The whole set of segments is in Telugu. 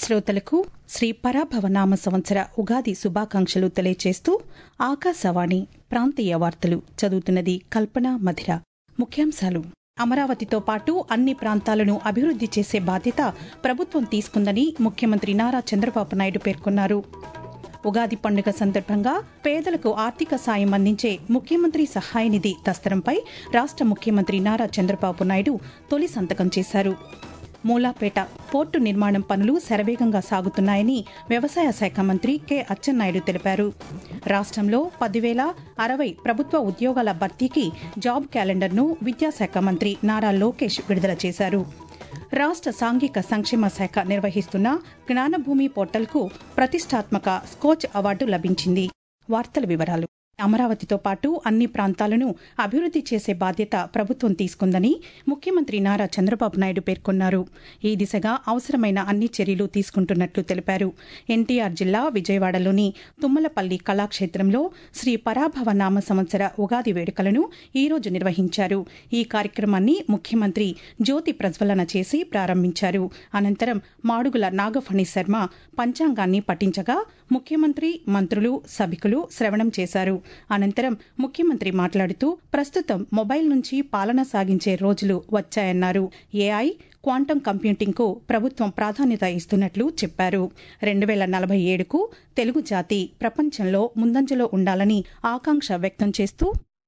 శ్రోతలకు శ్రీ పరాభవనామ సంవత్సర ఉగాది శుభాకాంక్షలు తెలియచేస్తూ ఆకాశవాణి ప్రాంతీయ వార్తలు చదువుతున్నది కల్పన మధిర ముఖ్యాంశాలు అమరావతితో పాటు అన్ని ప్రాంతాలను అభివృద్ది చేసే బాధ్యత ప్రభుత్వం తీసుకుందని ముఖ్యమంత్రి నారా చంద్రబాబు నాయుడు పేర్కొన్నారు ఉగాది పండుగ సందర్భంగా పేదలకు ఆర్థిక సాయం అందించే ముఖ్యమంత్రి సహాయ నిధి దస్తరంపై రాష్ట ముఖ్యమంత్రి నారా చంద్రబాబు నాయుడు తొలి సంతకం చేశారు మూలాపేట పోర్టు నిర్మాణం పనులు శరవేగంగా సాగుతున్నాయని వ్యవసాయ శాఖ మంత్రి కె అచ్చెన్నాయుడు తెలిపారు రాష్ట్రంలో పదివేల అరవై ప్రభుత్వ ఉద్యోగాల భర్తీకి జాబ్ క్యాలెండర్ను విద్యాశాఖ మంత్రి నారా లోకేష్ విడుదల చేశారు రాష్ట్ర సాంఘిక సంక్షేమ శాఖ నిర్వహిస్తున్న జ్ఞానభూమి పోర్టల్కు ప్రతిష్టాత్మక స్కోచ్ అవార్డు లభించింది వార్తల వివరాలు అమరావతితో పాటు అన్ని ప్రాంతాలను అభివృద్ది చేసే బాధ్యత ప్రభుత్వం తీసుకుందని ముఖ్యమంత్రి నారా చంద్రబాబు నాయుడు పేర్కొన్నారు ఈ దిశగా అవసరమైన అన్ని చర్యలు తీసుకుంటున్నట్లు తెలిపారు ఎన్టీఆర్ జిల్లా విజయవాడలోని తుమ్మలపల్లి కళాక్షేత్రంలో శ్రీ పరాభవ నామ సంవత్సర ఉగాది వేడుకలను ఈ రోజు నిర్వహించారు ఈ కార్యక్రమాన్ని ముఖ్యమంత్రి జ్యోతి ప్రజ్వలన చేసి ప్రారంభించారు అనంతరం మాడుగుల నాగఫణి శర్మ పంచాంగాన్ని పఠించగా ముఖ్యమంత్రి మంత్రులు సభికులు శ్రవణం చేశారు అనంతరం ముఖ్యమంత్రి మాట్లాడుతూ ప్రస్తుతం మొబైల్ నుంచి పాలన సాగించే రోజులు వచ్చాయన్నారు ఏఐ క్వాంటం కంప్యూటింగ్కు ప్రభుత్వం ప్రాధాన్యత ఇస్తున్నట్లు చెప్పారు రెండు వేల నలభై ఏడుకు తెలుగు జాతి ప్రపంచంలో ముందంజలో ఉండాలని ఆకాంక్ష వ్యక్తం చేస్తూ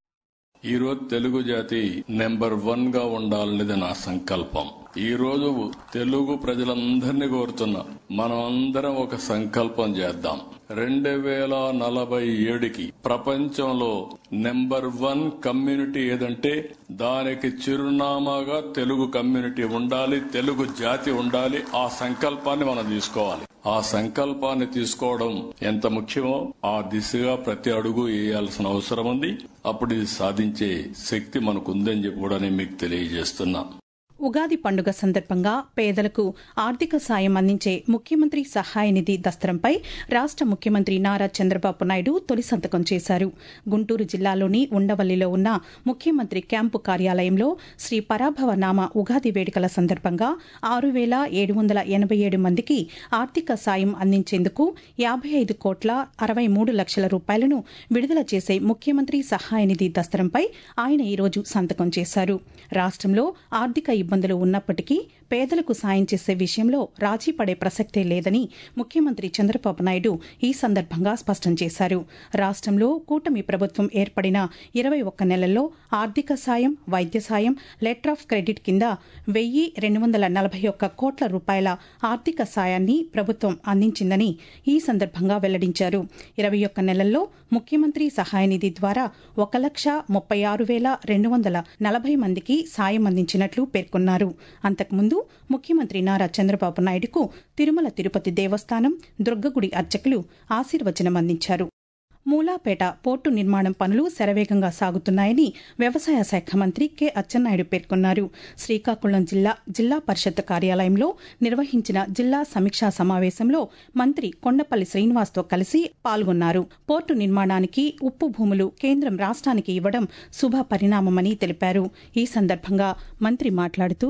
ఈ రోజు తెలుగు జాతి నెంబర్ వన్ గా ఉండాలనేది నా సంకల్పం ఈ రోజు తెలుగు ప్రజలందరినీ కోరుతున్నా మనం అందరం ఒక సంకల్పం చేద్దాం రెండు వేల నలభై ఏడుకి ప్రపంచంలో నెంబర్ వన్ కమ్యూనిటీ ఏదంటే దానికి చిరునామాగా తెలుగు కమ్యూనిటీ ఉండాలి తెలుగు జాతి ఉండాలి ఆ సంకల్పాన్ని మనం తీసుకోవాలి ఆ సంకల్పాన్ని తీసుకోవడం ఎంత ముఖ్యమో ఆ దిశగా ప్రతి అడుగు వేయాల్సిన అవసరం ఉంది అప్పుడు ఇది సాధించే శక్తి మనకుందని చెప్పి కూడా నేను మీకు తెలియజేస్తున్నా ఉగాది పండుగ సందర్భంగా పేదలకు ఆర్థిక సాయం అందించే ముఖ్యమంత్రి సహాయ నిధి దస్త్రంపై రాష్ట ముఖ్యమంత్రి నారా చంద్రబాబు నాయుడు తొలి సంతకం చేశారు గుంటూరు జిల్లాలోని ఉండవల్లిలో ఉన్న ముఖ్యమంత్రి క్యాంపు కార్యాలయంలో శ్రీ పరాభవ నామ ఉగాది వేడుకల సందర్భంగా ఆరు వేల ఏడు వందల ఎనభై ఏడు మందికి ఆర్థిక సాయం అందించేందుకు యాభై ఐదు కోట్ల అరవై మూడు లక్షల రూపాయలను విడుదల చేసే ముఖ్యమంత్రి సహాయ నిధి దస్త్రంపై ఆయన ఈరోజు సంతకం చేశారు రాష్టంలో ఆర్థిక ఇబ్బందులు ఉన్నప్పటికీ పేదలకు సాయం చేసే విషయంలో రాజీ పడే ప్రసక్తే లేదని ముఖ్యమంత్రి చంద్రబాబు నాయుడు ఈ సందర్భంగా స్పష్టం చేశారు రాష్టంలో కూటమి ప్రభుత్వం ఏర్పడిన ఇరవై ఒక్క నెలల్లో ఆర్థిక సాయం వైద్య సాయం లెటర్ ఆఫ్ క్రెడిట్ కింద వెయ్యి రెండు వందల నలభై ఒక్క కోట్ల రూపాయల ఆర్థిక సాయాన్ని ప్రభుత్వం అందించిందని ఈ సందర్భంగా వెల్లడించారు ఇరవై ఒక్క నెలల్లో ముఖ్యమంత్రి సహాయ నిధి ద్వారా ఒక లక్ష ముప్పై ఆరు వేల రెండు వందల నలభై మందికి సాయం అందించినట్లు పేర్కొన్నారు అంతకుముందు ముఖ్యమంత్రి నారా చంద్రబాబు నాయుడుకు తిరుమల తిరుపతి దేవస్థానం దుర్గగుడి అర్చకులు ఆశీర్వచనం అందించారు మూలాపేట పోర్టు నిర్మాణం పనులు శరవేగంగా సాగుతున్నాయని వ్యవసాయ శాఖ మంత్రి కె అచ్చెన్నాయుడు పేర్కొన్నారు శ్రీకాకుళం జిల్లా జిల్లా పరిషత్ కార్యాలయంలో నిర్వహించిన జిల్లా సమీక్షా సమావేశంలో మంత్రి కొండపల్లి శ్రీనివాస్తో కలిసి పాల్గొన్నారు పోర్టు నిర్మాణానికి ఉప్పు భూములు కేంద్రం రాష్ట్రానికి ఇవ్వడం శుభ పరిణామమని తెలిపారు ఈ సందర్భంగా మంత్రి మాట్లాడుతూ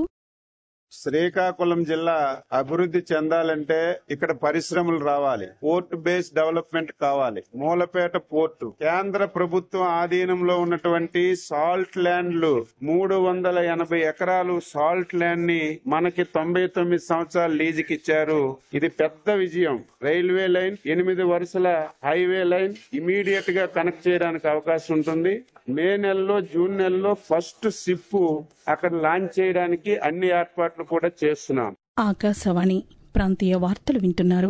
శ్రీకాకుళం జిల్లా అభివృద్ధి చెందాలంటే ఇక్కడ పరిశ్రమలు రావాలి పోర్ట్ బేస్ డెవలప్మెంట్ కావాలి మూలపేట పోర్టు కేంద్ర ప్రభుత్వం ఆధీనంలో ఉన్నటువంటి సాల్ట్ ల్యాండ్లు మూడు వందల ఎనభై ఎకరాలు సాల్ట్ ల్యాండ్ ని మనకి తొంభై తొమ్మిది సంవత్సరాలు లీజుకి ఇచ్చారు ఇది పెద్ద విజయం రైల్వే లైన్ ఎనిమిది వరుసల హైవే లైన్ ఇమీడియట్ గా కనెక్ట్ చేయడానికి అవకాశం ఉంటుంది మే నెలలో జూన్ నెలలో ఫస్ట్ సిప్ అక్కడ లాంచ్ చేయడానికి అన్ని ఏర్పాట్లు కూడా చేస్తున్నాం ఆకాశవాణి ప్రాంతీయ వార్తలు వింటున్నారు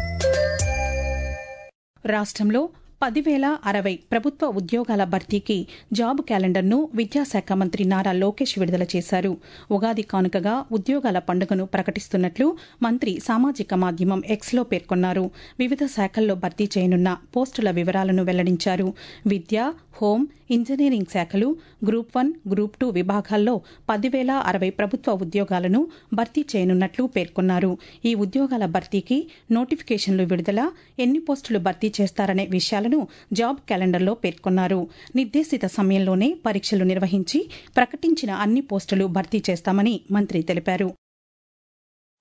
రాష్ట్రంలో పదివేల అరవై ప్రభుత్వ ఉద్యోగాల భర్తీకి జాబ్ క్యాలెండర్ను విద్యాశాఖ మంత్రి నారా లోకేష్ విడుదల చేశారు ఉగాది కానుకగా ఉద్యోగాల పండుగను ప్రకటిస్తున్నట్లు మంత్రి సామాజిక మాధ్యమం ఎక్స్లో పేర్కొన్నారు వివిధ శాఖల్లో భర్తీ చేయనున్న పోస్టుల వివరాలను వెల్లడించారు విద్య హోం ఇంజనీరింగ్ శాఖలు గ్రూప్ వన్ గ్రూప్ టూ విభాగాల్లో పదివేల అరవై ప్రభుత్వ ఉద్యోగాలను భర్తీ చేయనున్నట్లు పేర్కొన్నారు ఈ ఉద్యోగాల భర్తీకి నోటిఫికేషన్లు విడుదల ఎన్ని పోస్టులు భర్తీ చేస్తారనే విషయాలను జాబ్ క్యాలెండర్లో పేర్కొన్నారు నిర్దేశిత సమయంలోనే పరీక్షలు నిర్వహించి ప్రకటించిన అన్ని పోస్టులు భర్తీ చేస్తామని మంత్రి తెలిపారు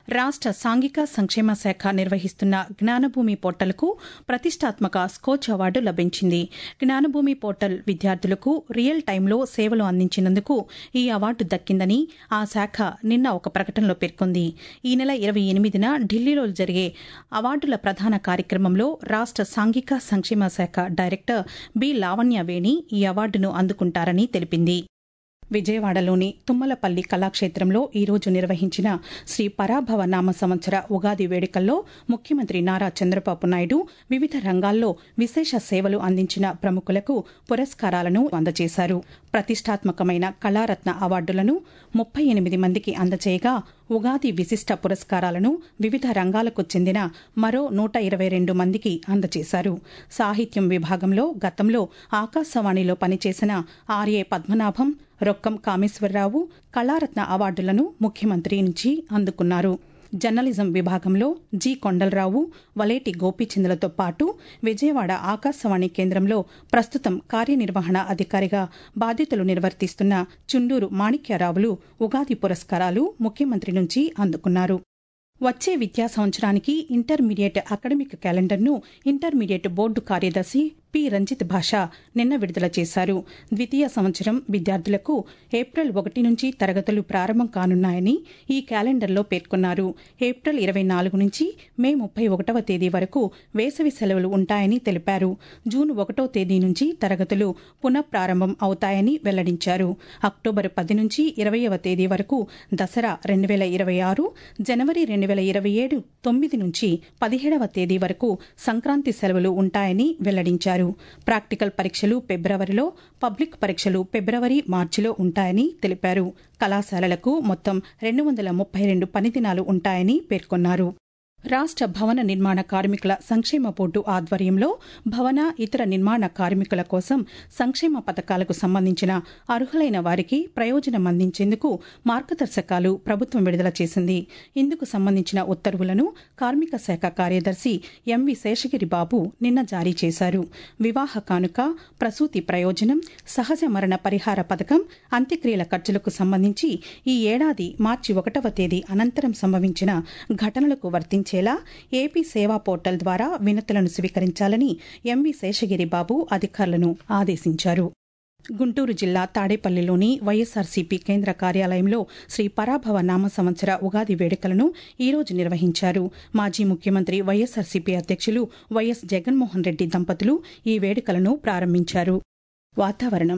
రాష్ట్ర సాంఘిక సంక్షేమ శాఖ నిర్వహిస్తున్న జ్ఞానభూమి పోర్టల్కు ప్రతిష్టాత్మక స్కోచ్ అవార్డు లభించింది జ్ఞానభూమి పోర్టల్ విద్యార్థులకు రియల్ టైంలో సేవలు అందించినందుకు ఈ అవార్డు దక్కిందని ఆ శాఖ నిన్న ఒక ప్రకటనలో పేర్కొంది ఈ నెల ఇరవై ఎనిమిదిన ఢిల్లీలో జరిగే అవార్డుల ప్రధాన కార్యక్రమంలో రాష్ట్ర సాంఘిక సంక్షేమ శాఖ డైరెక్టర్ బి లావణ్యవేణి ఈ అవార్డును అందుకుంటారని తెలిపింది విజయవాడలోని తుమ్మలపల్లి కళాక్షేత్రంలో ఈరోజు నిర్వహించిన శ్రీ పరాభవ నామ సంవత్సర ఉగాది వేడుకల్లో ముఖ్యమంత్రి నారా చంద్రబాబు నాయుడు వివిధ రంగాల్లో విశేష సేవలు అందించిన ప్రముఖులకు పురస్కారాలను అందజేశారు ప్రతిష్టాత్మకమైన కళారత్న అవార్డులను ముప్పై ఎనిమిది మందికి అందజేయగా ఉగాది విశిష్ట పురస్కారాలను వివిధ రంగాలకు చెందిన మరో నూట ఇరవై రెండు మందికి అందజేశారు సాహిత్యం విభాగంలో గతంలో ఆకాశవాణిలో పనిచేసిన ఆర్ఏ పద్మనాభం రొక్కం కామేశ్వరరావు కళారత్న అవార్డులను ముఖ్యమంత్రి నుంచి అందుకున్నారు జర్నలిజం విభాగంలో జి కొండలరావు వలేటి గోపీచంద్రలతో పాటు విజయవాడ ఆకాశవాణి కేంద్రంలో ప్రస్తుతం కార్యనిర్వహణ అధికారిగా బాధ్యతలు నిర్వర్తిస్తున్న చుండూరు మాణిక్యరావులు ఉగాది పురస్కారాలు ముఖ్యమంత్రి నుంచి అందుకున్నారు వచ్చే విద్యా సంవత్సరానికి ఇంటర్మీడియట్ అకాడమిక్ క్యాలెండర్ను ఇంటర్మీడియట్ బోర్డు కార్యదర్శి పి రంజిత్ భాష నిన్న విడుదల చేశారు ద్వితీయ సంవత్సరం విద్యార్థులకు ఏప్రిల్ ఒకటి నుంచి తరగతులు ప్రారంభం కానున్నాయని ఈ క్యాలెండర్లో పేర్కొన్నారు ఏప్రిల్ ఇరవై నాలుగు నుంచి మే ముప్పై ఒకటవ తేదీ వరకు వేసవి సెలవులు ఉంటాయని తెలిపారు జూన్ ఒకటో తేదీ నుంచి తరగతులు పునఃప్రారంభం అవుతాయని వెల్లడించారు అక్టోబర్ పది నుంచి ఇరవయవ తేదీ వరకు దసరా రెండు వేల ఇరవై ఆరు జనవరి రెండు వేల ఇరవై ఏడు తొమ్మిది నుంచి పదిహేడవ తేదీ వరకు సంక్రాంతి సెలవులు ఉంటాయని వెల్లడించారు ప్రాక్టికల్ పరీక్షలు ఫిబ్రవరిలో పబ్లిక్ పరీక్షలు ఫిబ్రవరి మార్చిలో ఉంటాయని తెలిపారు కళాశాలలకు మొత్తం రెండు వందల ముప్పై రెండు పనిదినాలు ఉంటాయని పేర్కొన్నారు రాష్ట్ర భవన నిర్మాణ కార్మికుల సంక్షేమ బోర్డు ఆధ్వర్యంలో భవన ఇతర నిర్మాణ కార్మికుల కోసం సంక్షేమ పథకాలకు సంబంధించిన అర్హులైన వారికి ప్రయోజనం అందించేందుకు మార్గదర్శకాలు ప్రభుత్వం విడుదల చేసింది ఇందుకు సంబంధించిన ఉత్తర్వులను కార్మిక శాఖ కార్యదర్శి ఎంవి శేషగిరి బాబు నిన్న జారీ చేశారు వివాహ కానుక ప్రసూతి ప్రయోజనం సహజ మరణ పరిహార పథకం అంత్యక్రియల ఖర్చులకు సంబంధించి ఈ ఏడాది మార్చి ఒకటవ తేదీ అనంతరం సంభవించిన ఘటనలకు వర్తించేలా ఏపీ సేవా పోర్టల్ ద్వారా వినతులను స్వీకరించాలని ఎంవి శేషగిరి బాబు అధికారులను ఆదేశించారు గుంటూరు జిల్లా తాడేపల్లిలోని వైఎస్సార్సీపీ కేంద్ర కార్యాలయంలో శ్రీ పరాభవ నామ సంవత్సర ఉగాది వేడుకలను ఈరోజు నిర్వహించారు మాజీ ముఖ్యమంత్రి వైఎస్సార్సీపీ అధ్యక్షులు వైఎస్ జగన్మోహన్ రెడ్డి దంపతులు ఈ వేడుకలను ప్రారంభించారు వాతావరణం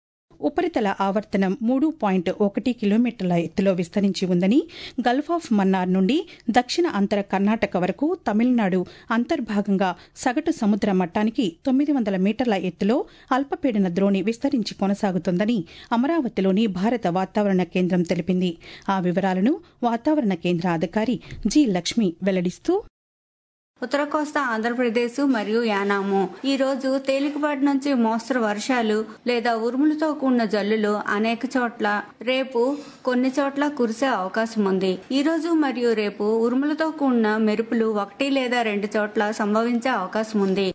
ఉపరితల ఆవర్తనం మూడు పాయింట్ ఒకటి కిలోమీటర్ల ఎత్తులో విస్తరించి ఉందని గల్ఫ్ ఆఫ్ మన్నార్ నుండి దక్షిణ అంతర కర్ణాటక వరకు తమిళనాడు అంతర్భాగంగా సగటు సముద్ర మట్టానికి తొమ్మిది వందల మీటర్ల ఎత్తులో అల్పపీడన ద్రోణి విస్తరించి కొనసాగుతోందని అమరావతిలోని భారత వాతావరణ కేంద్రం తెలిపింది ఆ వివరాలను వాతావరణ కేంద్ర అధికారి జి లక్ష్మి వెల్లడిస్తూ ఉత్తర కోస్తా ఆంధ్రప్రదేశ్ మరియు యానాము ఈ రోజు తేలికపాటి నుంచి మోస్తరు వర్షాలు లేదా ఉరుములతో కూడిన జల్లులు అనేక చోట్ల రేపు కొన్ని చోట్ల కురిసే అవకాశం ఉంది ఈ రోజు మరియు రేపు ఉరుములతో కూడిన మెరుపులు ఒకటి లేదా రెండు చోట్ల సంభవించే అవకాశం ఉంది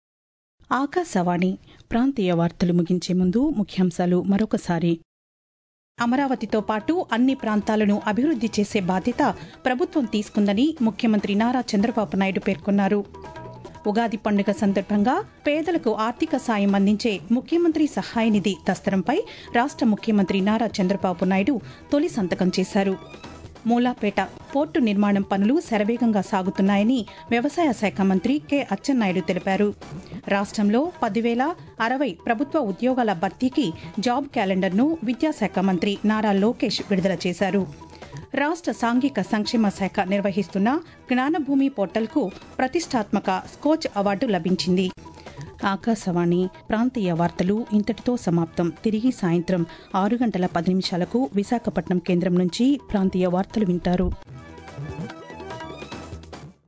ఆకాశవాణి ప్రాంతీయ వార్తలు ముగించే ముందు ముఖ్యాంశాలు మరొకసారి అమరావతితో పాటు అన్ని ప్రాంతాలను అభివృద్ది చేసే బాధ్యత ప్రభుత్వం తీసుకుందని ముఖ్యమంత్రి నారా చంద్రబాబు నాయుడు పేర్కొన్నారు ఉగాది పండుగ సందర్భంగా పేదలకు ఆర్థిక సాయం అందించే ముఖ్యమంత్రి సహాయ నిధి దస్తరంపై రాష్ట ముఖ్యమంత్రి నారా చంద్రబాబు నాయుడు తొలి సంతకం చేశారు మూలాపేట పోర్టు నిర్మాణం పనులు శరవేగంగా సాగుతున్నాయని వ్యవసాయ శాఖ మంత్రి కె అచ్చెన్నాయుడు తెలిపారు రాష్ట్రంలో పదివేల అరవై ప్రభుత్వ ఉద్యోగాల భర్తీకి జాబ్ క్యాలెండర్ను విద్యాశాఖ మంత్రి నారా లోకేష్ విడుదల చేశారు రాష్ట్ర సాంఘిక సంక్షేమ శాఖ నిర్వహిస్తున్న జ్ఞానభూమి పోర్టల్కు ప్రతిష్టాత్మక స్కోచ్ అవార్డు లభించింది ఆకాశవాణి ప్రాంతీయ వార్తలు ఇంతటితో సమాప్తం తిరిగి సాయంత్రం ఆరు గంటల పది నిమిషాలకు విశాఖపట్నం కేంద్రం నుంచి ప్రాంతీయ వార్తలు వింటారు